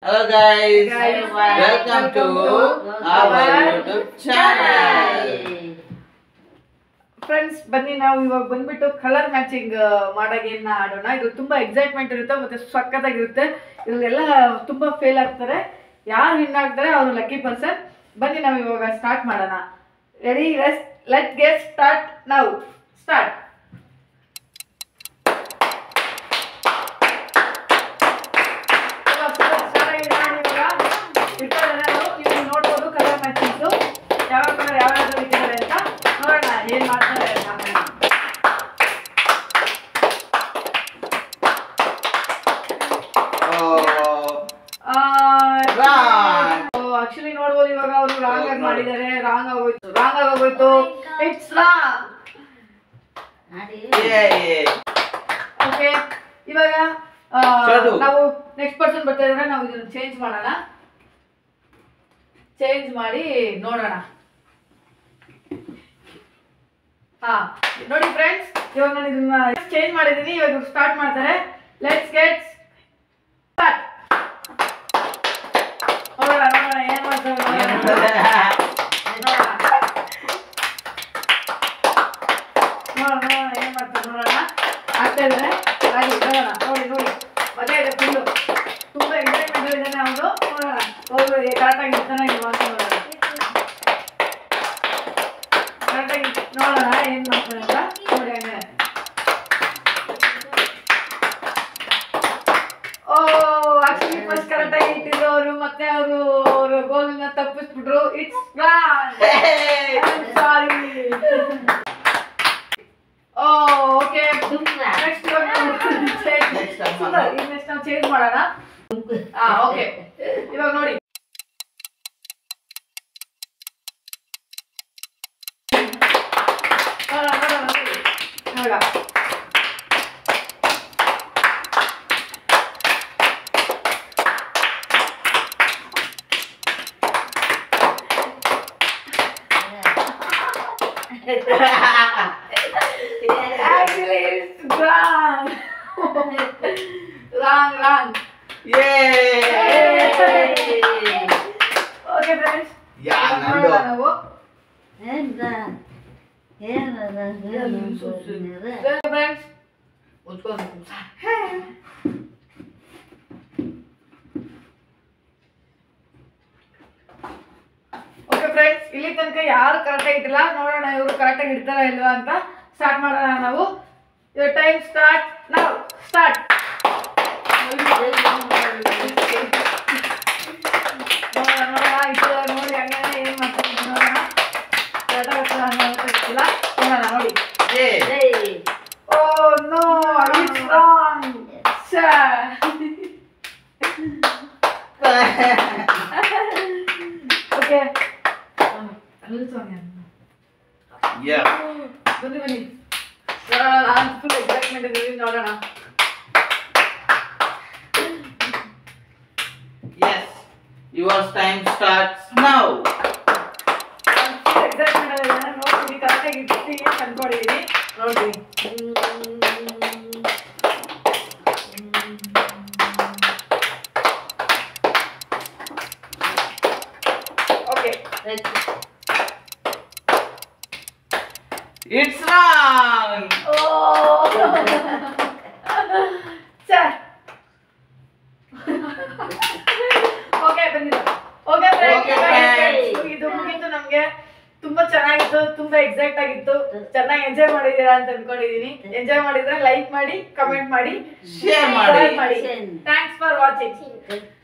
Hello guys, Guys, welcome to our YouTube channel. Friends ಬನ್ನಿ ನಾವು ಇವಾಗ ಬಂದ್ಬಿಟ್ಟು ಕಲರ್ ಮ್ಯಾಚಿಂಗ್ ಮಾಡೋ ಗೇಮ್ನ ಆಡೋಣ ಇದು ತುಂಬಾ ಎಕ್ಸೈಟ್ಮೆಂಟ್ ಇರುತ್ತೆ ಮತ್ತೆ ಸಖತ್ತಾಗಿರುತ್ತೆ ಇದ್ರಲ್ಲೆಲ್ಲ ತುಂಬಾ ಫೇಲ್ ಆಗ್ತಾರೆ ಯಾರು ವಿನ್ ಆಗ್ತಾರೆ ಅವರು ಲಕ್ಕಿ ಪರ್ಸನ್ ಬನ್ನಿ ನಾವು ಇವಾಗ ಸ್ಟಾರ್ಟ್ ಮಾಡೋಣ ರೆಡಿ ಲೆಟ್ ಗೆಟ್ ಸ್ಟಾರ್ಟ್ ನಾವು ಸ್ಟಾರ್ಟ್ ನೀವು ನೋಡ್ಬೋದು ಕಲರ್ ಮ್ಯಾಚಿಂಗ್ಸು ಯಾವ ಕಲರ್ ಯಾವ ಯಾವ್ದು ಇಟ್ಟಿದ್ದಾರೆ ಅಂತ ನೋಡೋಣ ಏನ್ ಮಾಡ್ತಾರೆ ಅಂತ Oh, Wrong. ಆಕ್ಚುಲಿ ನೋಡ್ಬೋದು ಇವಾಗ ಅವರು ರಾಂಗ್ ಆಗಿ ಮಾಡಿದ್ದಾರೆ ರಾಂಗ್ ಆಗೋಯ್ತು ರಾಂಗ್ ಆಗೋಯ್ತು ಇಟ್ಸ್ ರಾಂಗ್ yay. ಓಕೆ ಇವಾಗ ಆ, ಚದು. ನಾವು ನೆಕ್ಸ್ಟ್ ಪರ್ಸನ್ ಬರ್ತಾ ಇದ್ರೆ ನಾವು ಇದನ್ನ ಚೇಂಜ್ ಮಾಡೋಣ ಚೇಂಜ್ ಮಾಡಿ ನೋಡೋಣ ಹಾ ನೋಡಿ ಫ್ರೆಂಡ್ಸ್ ಇವಾಗ ನಾನು ಇದನ್ನ ಚೇಂಜ್ ಮಾಡಿದ್ದೀನಿ ಇವಾಗ ಸ್ಟಾರ್ಟ್ ಮಾಡ್ತಾರೆ ಲೆಟ್ಸ್ ಗೆಟ್ ಸ್ಟಾರ್ಟ್ ನೋಡೋಣ ನೋಡೋಣ ಏನ್ ಮಾಡ್ತಾರೆ ನೋಡೋಣ. ನೋಡೋಣ ನೋಡೋಣ ನೋಡೋಣ ಏನ್ ಮಾಡ್ತಾರೆ ನೋಡೋಣ ಆಗ್ತಾ ಇದ್ದಾರೆ ಹಾಗೆ ನೋಡೋಣ ನೋಡಿ ನೋಡಿ ಮಜಾ ಇದೆ ಫುಲ್ಲು ತುಂಬಾ ಎಂಟರ್ಟೈನ್ಮೆಂಟ್ ಇದ್ದಾನೆ ಅವನು ನೋಡೋಣ ಅವರು ಕರೆಕ್ಟಾಗಿ ಇರ್ತಾನೆ ಇಲ್ಲಿ ಮಾಡ್ಕೊಂಡು ನೋಡೋಣ ಕರೆಕ್ಟಾಗಿ ನೋಡೋಣ ಏನ್ ಮಾಡ್ತಾರೆ ಅಂತ ನೋಡಿ ಹಂಗೆ ಓ ಆಕ್ಚುಲಿ ಫಸ್ಟ್ ಕರೆಕ್ಟಾಗಿ ಇಟ್ಟಿದ್ರು ಅವರು ಮತ್ತೆ ಅವರು ಅವರು ಗೋಲ್ನ ತಪ್ಪಿಸ್ಬಿಟ್ರು it's Hey. Sorry oh okay next ಇವಾಗ ನಾವು change- Next time ಸುಂದರ್, ಮಾಡೋಣ. ಈಗ next ನಾವು ಚೇಂಜ್ ಮಾಡೋಣ ಹಾ ಓಕೆ ಇವಾಗ ನೋಡಿ ನೋಡೋಣ, ನೋಡೋಣ, ನೋಡಿ. ನೋಡ Actually, it's wrong. wrong, wrong. Yay. Okay, friends. ಯಾ ಇವಾಗ ನಂದು ನೋಡೋಣ ನಾವು Well, friends. ಮುಚ್ಕೊಂಡು ಓಕೆ ಫ್ರೆಂಡ್ಸ್ ಇಲ್ಲಿ ತನಕ ಯಾರು ಕರೆಕ್ಟಾಗಿ ಇಟ್ಟಿಲ್ಲ ನೋಡೋಣ ಇವರು ಕರೆಕ್ಟಾಗಿ ಇಡ್ತಾರ ಇಲ್ವಾ ಅಂತ ಸ್ಟಾರ್ಟ್ ಮಾಡೋಣ ನಾವು ಟೈಮ್ ಸ್ಟಾರ್ಟ್ ನಾವು ಸ್ಟಾರ್ಟ್ ನೋಡೋಣ ನೋಡೋಣ ಇಟ್ಟಿದ್ದಾರೆ ನೋಡಿ ಹಂಗನೇ ಏನು ಮಾಡ್ತಾರೆ ಅಂತ ನೋಡೋಣ ಕರೆಕ್ಟಾಗಿ ಇರ್ತಾರ ಹಂಗೆ ಅಂತ ಗೊತ್ತಿಲ್ಲ ನೋಡೋಣ ನೋಡಿ Yay. Oh no, it's wrong. Sir. Okay. Yeah. ಬನ್ನಿ ಬನ್ನಿ ನೋಡೋಣ ನಾನು ಫುಲ್ ಎಕ್ಸೈಟ್ಮೆಂಟ್ ಇದ್ದೀವಿ ನೋಡೋಣ Yes. Your time starts now. Full excitement ಇದೆ ನೋಡ್ತೀನಿ ಕರೆಕ್ಟಾಗಿ ಇರ್ತೀನಿ ಅಂತ ಅನ್ಕೊಂಡಿದ್ದೀನಿ ನೋಡ್ತೀನಿ okay It's wrong. Sir okay ಬಂದಿದ್ದು ಓಕೆ Okay, friends. ಇದು ಮುಗೀತು ನಮ್ಗೆ ತುಂಬಾ ಚೆನ್ನಾಗಿತ್ತು ತುಂಬಾ ಎಕ್ಸೈಟ್ ಆಗಿತ್ತು ಚೆನ್ನಾಗಿ ಎಂಜಾಯ್ ಮಾಡಿದೀರಾ ಅಂತ ಅನ್ಕೊಂಡಿದೀನಿ ಎಂಜಾಯ್ ಮಾಡಿದ್ರೆ ಲೈಕ್ ಮಾಡಿ ಕಮೆಂಟ್ ಮಾಡಿ Share ಮಾಡಿ. ಮಾಡಿ ಥ್ಯಾಂಕ್ಸ್ ಫಾರ್ ವಾಚಿಂಗ್